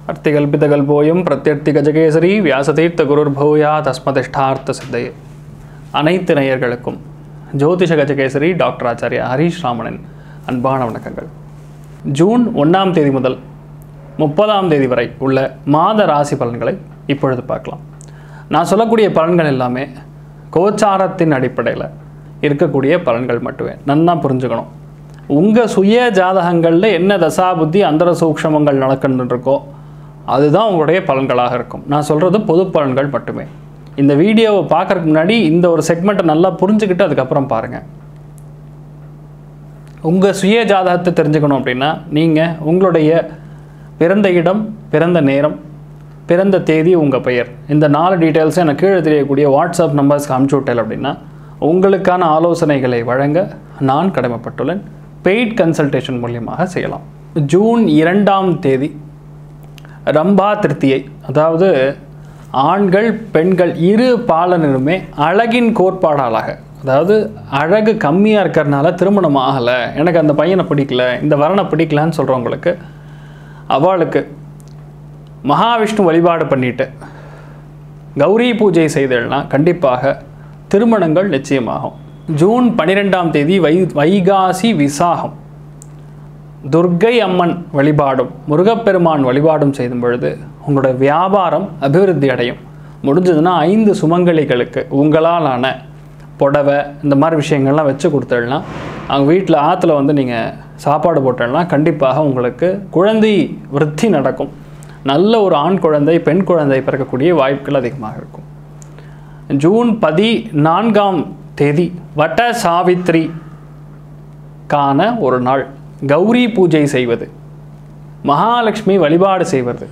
அர்த்திகல்பிதகல்போயம் பிரத்யர்த்தி கஜகேசரி வியாசதீர்த்த குருர்பூயா தஸ்மதிஷ்டார்த்த சித்தையே அனைத்து நேயர்களுக்கும் ஜோதிஷ கஜகேசரி டாக்டர் ஆச்சாரியா ஹரீஷ் ராமனின் அன்பான வணக்கங்கள் ஜூன் ஒன்றாம் தேதி முதல் முப்பதாம் தேதி வரை உள்ள மாத ராசி பலன்களை இப்பொழுது பார்க்கலாம் நான் சொல்லக்கூடிய பலன்கள் எல்லாமே கோச்சாரத்தின் அடிப்படையில் இருக்கக்கூடிய பலன்கள் மட்டுமே நன்னா புரிஞ்சுக்கணும் உங்கள் சுய ஜாதகங்களில் என்ன தசா புத்தி அந்தர சூக்ஷமங்கள் நடக்கின்னு இருக்கோ அதுதான் உங்களுடைய பலன்களாக இருக்கும் நான் சொல்கிறது பொது பலன்கள் மட்டுமே இந்த வீடியோவை பார்க்கறதுக்கு முன்னாடி இந்த ஒரு செக்மெண்ட்டை நல்லா புரிஞ்சுக்கிட்டு அதுக்கப்புறம் பாருங்கள் உங்கள் சுய ஜாதகத்தை தெரிஞ்சுக்கணும் அப்படின்னா நீங்கள் உங்களுடைய பிறந்த இடம் பிறந்த நேரம் பிறந்த தேதி உங்கள் பெயர் இந்த நாலு டீட்டெயில்ஸும் எனக்கு கீழே தெரியக்கூடிய வாட்ஸ்அப் நம்பர்ஸ்க்கு அனுப்பிச்சு விட்டேன் அப்படின்னா உங்களுக்கான ஆலோசனைகளை வழங்க நான் கடமைப்பட்டுள்ளேன் பெய்ட் கன்சல்டேஷன் மூலியமாக செய்யலாம் ஜூன் இரண்டாம் தேதி ரம்பா திருத்தியை அதாவது ஆண்கள் பெண்கள் இரு பாலனருமே அழகின் கோட்பாடாளாக அதாவது அழகு கம்மியாக இருக்கிறனால திருமணம் ஆகலை எனக்கு அந்த பையனை பிடிக்கல இந்த வரனை பிடிக்கலன்னு சொல்கிறவங்களுக்கு அவளுக்கு மகாவிஷ்ணு வழிபாடு பண்ணிட்டு கௌரி பூஜை செய்தல்னா கண்டிப்பாக திருமணங்கள் நிச்சயமாகும் ஜூன் பன்னிரெண்டாம் தேதி வை வைகாசி விசாகம் துர்க்கை அம்மன் வழிபாடும் முருகப்பெருமான் வழிபாடும் செய்யும் பொழுது உங்களோட வியாபாரம் அபிவிருத்தி அடையும் முடிஞ்சதுன்னா ஐந்து சுமங்கலிகளுக்கு உங்களாலான புடவை இந்த மாதிரி விஷயங்கள்லாம் வச்சு கொடுத்துடனா அவங்க வீட்டில் ஆற்றுல வந்து நீங்கள் சாப்பாடு போட்டோம்னா கண்டிப்பாக உங்களுக்கு குழந்தை விருத்தி நடக்கும் நல்ல ஒரு ஆண் குழந்தை பெண் குழந்தை பிறக்கக்கூடிய வாய்ப்புகள் அதிகமாக இருக்கும் ஜூன் பதி நான்காம் தேதி வட்ட சாவித்ரி கான ஒரு நாள் கௌரி பூஜை செய்வது மகாலட்சுமி வழிபாடு செய்வது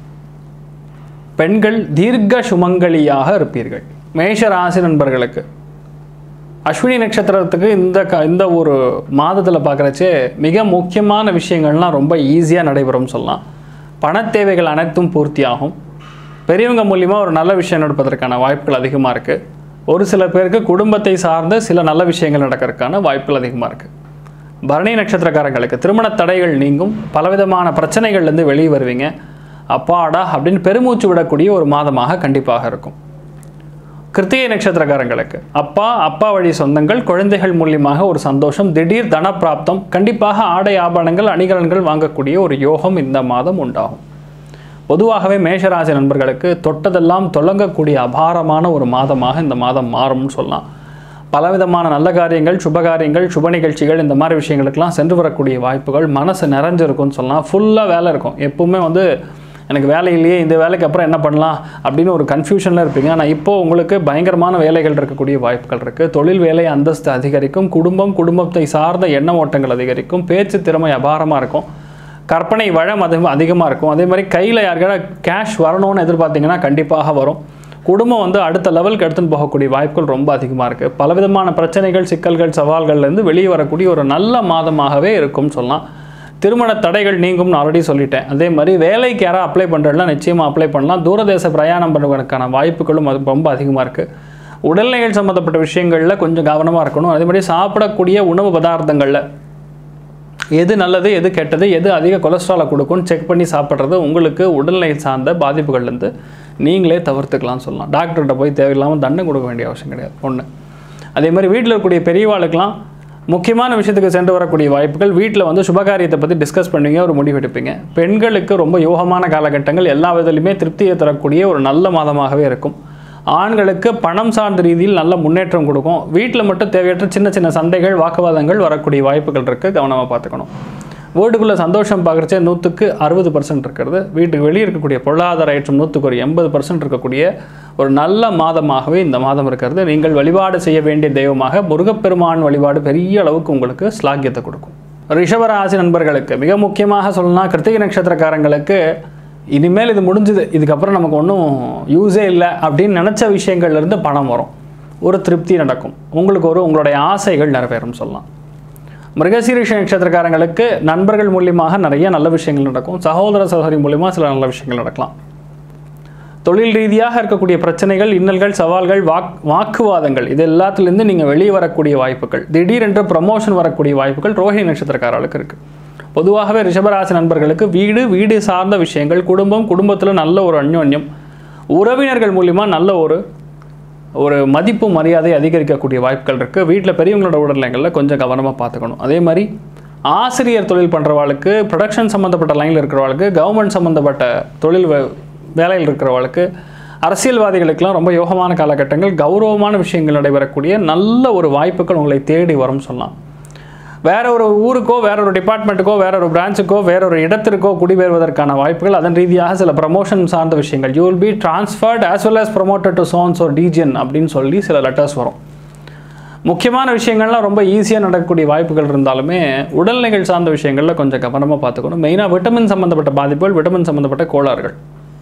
பெண்கள் தீர்க்க சுமங்கலியாக இருப்பீர்கள் மேஷ ராசி நண்பர்களுக்கு அஸ்வினி நட்சத்திரத்துக்கு இந்த க இந்த ஒரு மாதத்தில் பார்க்குறச்சே மிக முக்கியமான விஷயங்கள்லாம் ரொம்ப ஈஸியாக நடைபெறும் சொல்லலாம் பணத் தேவைகள் அனைத்தும் பூர்த்தியாகும் பெரியவங்க மூலியமாக ஒரு நல்ல விஷயம் நடப்பதற்கான வாய்ப்புகள் அதிகமாக இருக்குது ஒரு சில பேருக்கு குடும்பத்தை சார்ந்த சில நல்ல விஷயங்கள் நடக்கிறதுக்கான வாய்ப்புகள் அதிகமாக இருக்குது பரணி நட்சத்திரக்காரங்களுக்கு திருமண தடைகள் நீங்கும் பலவிதமான பிரச்சனைகள்லேருந்து வெளியே வருவீங்க அப்பாடா அப்படின்னு பெருமூச்சு விடக்கூடிய ஒரு மாதமாக கண்டிப்பாக இருக்கும் கிருத்திகை நட்சத்திரக்காரங்களுக்கு அப்பா அப்பா வழி சொந்தங்கள் குழந்தைகள் மூலியமாக ஒரு சந்தோஷம் திடீர் தனப்பிராப்தம் கண்டிப்பாக ஆடை ஆபரணங்கள் அணிகலன்கள் வாங்கக்கூடிய ஒரு யோகம் இந்த மாதம் உண்டாகும் பொதுவாகவே மேஷராசி நண்பர்களுக்கு தொட்டதெல்லாம் தொடங்கக்கூடிய அபாரமான ஒரு மாதமாக இந்த மாதம் மாறும்னு சொல்லலாம் பலவிதமான நல்ல காரியங்கள் சுப காரியங்கள் சுப நிகழ்ச்சிகள் இந்த மாதிரி விஷயங்களுக்கெல்லாம் சென்று வரக்கூடிய வாய்ப்புகள் மனசு நிறைஞ்சிருக்கும்னு சொல்லலாம் ஃபுல்லாக வேலை இருக்கும் எப்பவுமே வந்து எனக்கு வேலை இல்லையே இந்த வேலைக்கு அப்புறம் என்ன பண்ணலாம் அப்படின்னு ஒரு கன்ஃபியூஷனில் இருப்பீங்க ஆனால் இப்போது உங்களுக்கு பயங்கரமான வேலைகள் இருக்கக்கூடிய வாய்ப்புகள் இருக்குது தொழில் வேலை அந்தஸ்து அதிகரிக்கும் குடும்பம் குடும்பத்தை சார்ந்த எண்ண ஓட்டங்கள் அதிகரிக்கும் பேச்சு திறமை அபாரமாக இருக்கும் கற்பனை வளம் அது அதிகமாக இருக்கும் அதே மாதிரி கையில் யாருக்கான கேஷ் வரணும்னு எதிர்பார்த்தீங்கன்னா கண்டிப்பாக வரும் குடும்பம் வந்து அடுத்த லெவலுக்கு எடுத்துன்னு போகக்கூடிய வாய்ப்புகள் ரொம்ப அதிகமாக இருக்குது பலவிதமான பிரச்சனைகள் சிக்கல்கள் சவால்கள்லேருந்து வெளியே வரக்கூடிய ஒரு நல்ல மாதமாகவே இருக்கும்னு சொல்லலாம் திருமண தடைகள் நீங்கும்னு ஆல்ரெடி சொல்லிட்டேன் அதே மாதிரி வேலைக்கு யாராவது அப்ளை பண்ணுறதுலாம் நிச்சயமாக அப்ளை பண்ணலாம் தூரதேச பிரயாணம் பண்ணுவதற்கான வாய்ப்புகளும் அது ரொம்ப அதிகமாக இருக்குது உடல்நிலைகள் சம்மந்தப்பட்ட விஷயங்களில் கொஞ்சம் கவனமாக இருக்கணும் அதே மாதிரி சாப்பிடக்கூடிய உணவு பதார்த்தங்களில் எது நல்லது எது கெட்டது எது அதிக கொலஸ்ட்ராலை கொடுக்கும்னு செக் பண்ணி சாப்பிட்றது உங்களுக்கு உடல்நிலை சார்ந்த பாதிப்புகள்லேருந்து நீங்களே தவிர்த்துக்கலாம்னு சொல்லலாம் டாக்டர்கிட்ட போய் தேவையில்லாமல் தண்டனை கொடுக்க வேண்டிய அவசியம் கிடையாது ஒன்று அதே மாதிரி வீட்டில் இருக்கக்கூடிய பெரியவாளுக்கெல்லாம் முக்கியமான விஷயத்துக்கு சென்று வரக்கூடிய வாய்ப்புகள் வீட்டில் வந்து சுபகாரியத்தை பற்றி டிஸ்கஸ் பண்ணுவீங்க ஒரு முடிவு எடுப்பீங்க பெண்களுக்கு ரொம்ப யோகமான காலகட்டங்கள் எல்லா விதத்துலையுமே திருப்தியை தரக்கூடிய ஒரு நல்ல மாதமாகவே இருக்கும் ஆண்களுக்கு பணம் சார்ந்த ரீதியில் நல்ல முன்னேற்றம் கொடுக்கும் வீட்டில் மட்டும் தேவையற்ற சின்ன சின்ன சண்டைகள் வாக்குவாதங்கள் வரக்கூடிய வாய்ப்புகள் இருக்குது கவனமாக பார்த்துக்கணும் வீட்டுக்குள்ளே சந்தோஷம் பார்க்குறச்சே நூற்றுக்கு அறுபது பர்சன்ட் இருக்கிறது வீட்டுக்கு வெளியே இருக்கக்கூடிய பொருளாதார ஏற்றம் நூற்றுக்கு ஒரு எண்பது பர்சன்ட் இருக்கக்கூடிய ஒரு நல்ல மாதமாகவே இந்த மாதம் இருக்கிறது நீங்கள் வழிபாடு செய்ய வேண்டிய தெய்வமாக முருகப்பெருமான் வழிபாடு பெரிய அளவுக்கு உங்களுக்கு ஸ்லாக்கியத்தை கொடுக்கும் ரிஷபராசி நண்பர்களுக்கு மிக முக்கியமாக சொல்லணும்னா கிருத்திகை நட்சத்திரக்காரங்களுக்கு இனிமேல் இது முடிஞ்சுது இதுக்கப்புறம் நமக்கு ஒன்றும் யூஸே இல்லை அப்படின்னு நினச்ச விஷயங்கள்லேருந்து பணம் வரும் ஒரு திருப்தி நடக்கும் உங்களுக்கு ஒரு உங்களுடைய ஆசைகள் நிறைவேறும் சொல்லலாம் மிருகசீரிஷ நட்சத்திரக்காரங்களுக்கு நண்பர்கள் மூலியமாக நிறைய நல்ல விஷயங்கள் நடக்கும் சகோதர சகோதரி மூலியமாக சில நல்ல விஷயங்கள் நடக்கலாம் தொழில் ரீதியாக இருக்கக்கூடிய பிரச்சனைகள் இன்னல்கள் சவால்கள் வாக் வாக்குவாதங்கள் இது எல்லாத்துலேருந்து நீங்கள் வெளியே வரக்கூடிய வாய்ப்புகள் திடீரென்று ப்ரமோஷன் வரக்கூடிய வாய்ப்புகள் ரோஹிணி நட்சத்திரக்காரர்களுக்கு இருக்குது பொதுவாகவே ரிஷபராசி நண்பர்களுக்கு வீடு வீடு சார்ந்த விஷயங்கள் குடும்பம் குடும்பத்தில் நல்ல ஒரு அந்யோன்யம் உறவினர்கள் மூலிமா நல்ல ஒரு ஒரு மதிப்பு மரியாதை அதிகரிக்கக்கூடிய வாய்ப்புகள் இருக்குது வீட்டில் பெரியவங்களோட உடல்நிலைகளில் கொஞ்சம் கவனமாக பார்த்துக்கணும் அதே மாதிரி ஆசிரியர் தொழில் பண்ணுறவாளுக்கு ப்ரொடக்ஷன் சம்மந்தப்பட்ட லைனில் இருக்கிறவாளுக்கு கவர்மெண்ட் சம்மந்தப்பட்ட தொழில் வே- வேலையில் இருக்கிறவாளுக்கு அரசியல்வாதிகளுக்கெல்லாம் ரொம்ப யோகமான காலகட்டங்கள் கௌரவமான விஷயங்கள் நடைபெறக்கூடிய நல்ல ஒரு வாய்ப்புகள் உங்களை தேடி வரும் சொல்லலாம் வேற ஒரு ஊருக்கோ வேற ஒரு டிபார்ட்மெண்ட்டுக்கோ வேற ஒரு பிரான்ச்சுக்கோ வேற ஒரு இடத்திற்கோ குடிபெறுவதற்கான வாய்ப்புகள் அதன் ரீதியாக சில ப்ரமோஷன் சார்ந்த விஷயங்கள் you will be transferred as well as promoted to so and so region அப்படின்னு சொல்லி சில லெட்டர்ஸ் வரும் முக்கியமான விஷயங்கள்லாம் ரொம்ப ஈஸியாக நடக்கக்கூடிய வாய்ப்புகள் இருந்தாலுமே உடல்நிலைகள் சார்ந்த விஷயங்களில் கொஞ்சம் கவனமாக பார்த்துக்கணும் மெயினாக விட்டமின் சம்மந்தப்பட்ட பாதிப்புகள் விட்டமின் சம்மந்தப்பட்ட கோளாறுகள்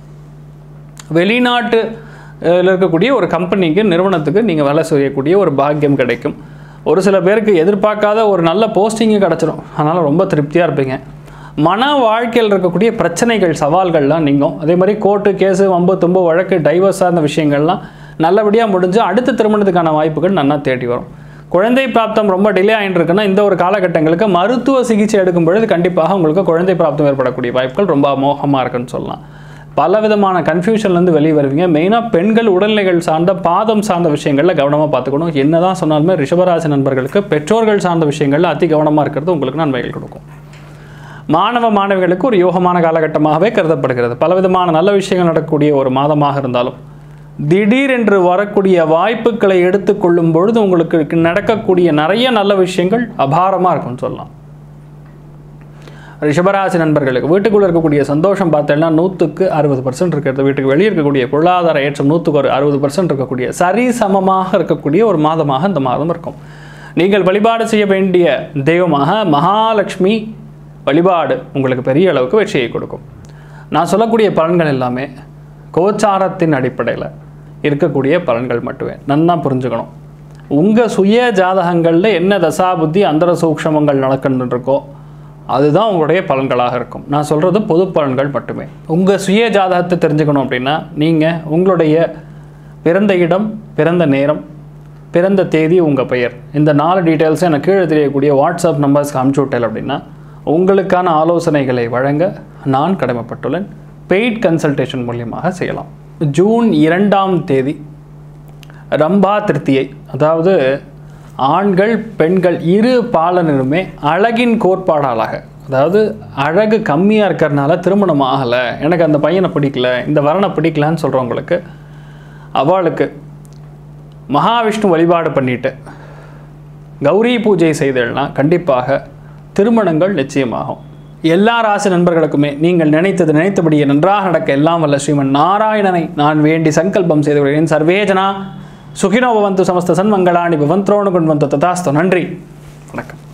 வெளிநாட்டு அஹ், இருக்கக்கூடிய ஒரு கம்பெனிக்கு நிறுவனத்துக்கு நீங்கள் வேலை செய்யக்கூடிய ஒரு பாக்கியம் கிடைக்கும் ஒரு சில பேருக்கு எதிர்பார்க்காத ஒரு நல்ல போஸ்டிங்கு கிடச்சிரும் அதனால் ரொம்ப திருப்தியாக இருப்பீங்க மன வாழ்க்கையில் இருக்கக்கூடிய பிரச்சனைகள் சவால்கள்லாம் நீங்கும் அதே மாதிரி கோர்ட்டு கேஸு வம்பு தும்பு வழக்கு டைவர்ஸ் சார்ந்த விஷயங்கள்லாம் நல்லபடியாக முடிஞ்சு அடுத்த திருமணத்துக்கான வாய்ப்புகள் நன்னா தேடி வரும் குழந்தை பிராப்தம் ரொம்ப டிலே ஆகிட்டு இருக்குன்னா இந்த ஒரு காலகட்டங்களுக்கு மருத்துவ சிகிச்சை எடுக்கும் பொழுது கண்டிப்பாக உங்களுக்கு குழந்தை பிராப்தம் ஏற்படக்கூடிய வாய்ப்புகள் ரொம்ப அமோகமாக இருக்குன்னு சொல்லலாம் பல விதமான கன்ஃபியூஷன்லேருந்து வெளியே வருவீங்க மெயினாக பெண்கள் உடல்நிலைகள் சார்ந்த பாதம் சார்ந்த விஷயங்களில் கவனமாக பார்த்துக்கணும் என்னதான் சொன்னாலுமே ரிஷபராசி நண்பர்களுக்கு பெற்றோர்கள் சார்ந்த விஷயங்களில் அதி கவனமாக இருக்கிறது உங்களுக்கு நன்மைகள் கொடுக்கும் மாணவ மாணவிகளுக்கு ஒரு யோகமான காலகட்டமாகவே கருதப்படுகிறது பலவிதமான நல்ல விஷயங்கள் நடக்கக்கூடிய ஒரு மாதமாக இருந்தாலும் திடீரென்று வரக்கூடிய வாய்ப்புகளை எடுத்துக்கொள்ளும் பொழுது உங்களுக்கு நடக்கக்கூடிய நிறைய நல்ல விஷயங்கள் அபாரமாக இருக்கும்னு சொல்லலாம் ரிஷபராசி நண்பர்களுக்கு வீட்டுக்குள்ள இருக்கக்கூடிய சந்தோஷம் பார்த்தேன்னா நூற்றுக்கு அறுபது பர்சன்ட் இருக்கிறது வீட்டுக்கு வெளியே இருக்கக்கூடிய பொருளாதார ஏற்றம் நூற்றுக்கு ஒரு அறுபது பர்சன்ட் இருக்கக்கூடிய சரிசமமாக இருக்கக்கூடிய ஒரு மாதமாக இந்த மாதம் இருக்கும் நீங்கள் வழிபாடு செய்ய வேண்டிய தெய்வமாக மகாலட்சுமி வழிபாடு உங்களுக்கு பெரிய அளவுக்கு வெற்றியை கொடுக்கும் நான் சொல்லக்கூடிய பலன்கள் எல்லாமே கோச்சாரத்தின் அடிப்படையில் இருக்கக்கூடிய பலன்கள் மட்டுமே நன்னா புரிஞ்சுக்கணும் உங்கள் சுய ஜாதகங்களில் என்ன தசாபுத்தி அந்தர சூக்ஷமங்கள் நடக்குன்னு இருக்கோ அதுதான் உங்களுடைய பலன்களாக இருக்கும் நான் சொல்கிறது பொது பலன்கள் மட்டுமே உங்கள் சுய ஜாதகத்தை தெரிஞ்சுக்கணும் அப்படின்னா நீங்கள் உங்களுடைய பிறந்த இடம் பிறந்த நேரம் பிறந்த தேதி உங்கள் பெயர் இந்த நாலு டீட்டெயில்ஸும் எனக்கு கீழே தெரியக்கூடிய வாட்ஸ்அப் நம்பர்ஸ்க்கு அனுப்பிச்சு விட்டேன் அப்படின்னா உங்களுக்கான ஆலோசனைகளை வழங்க நான் கடமைப்பட்டுள்ளேன் பெய்ட் கன்சல்டேஷன் மூலியமாக செய்யலாம் ஜூன் இரண்டாம் தேதி ரம்பா திருத்தியை அதாவது ஆண்கள் பெண்கள் இரு பாலனருமே அழகின் கோட்பாடாளாக அதாவது அழகு கம்மியாக இருக்கிறனால திருமணம் ஆகலை எனக்கு அந்த பையனை பிடிக்கல இந்த வரனை பிடிக்கலன்னு சொல்கிறவங்களுக்கு அவளுக்கு மகாவிஷ்ணு வழிபாடு பண்ணிட்டு கௌரி பூஜை செய்தேன்னா கண்டிப்பாக திருமணங்கள் நிச்சயமாகும் எல்லா ராசி நண்பர்களுக்குமே நீங்கள் நினைத்தது நினைத்தபடியே நன்றாக நடக்க எல்லாம் வல்ல ஸ்ரீமன் நாராயணனை நான் வேண்டி சங்கல்பம் செய்து வருகிறேன் சர்வேஜனா சுகினோ பவந்து சமஸ்த சன்மங்களாணி பவந்த்ரோணு கொண்டு வந்து ததாஸ்து நன்றி வணக்கம்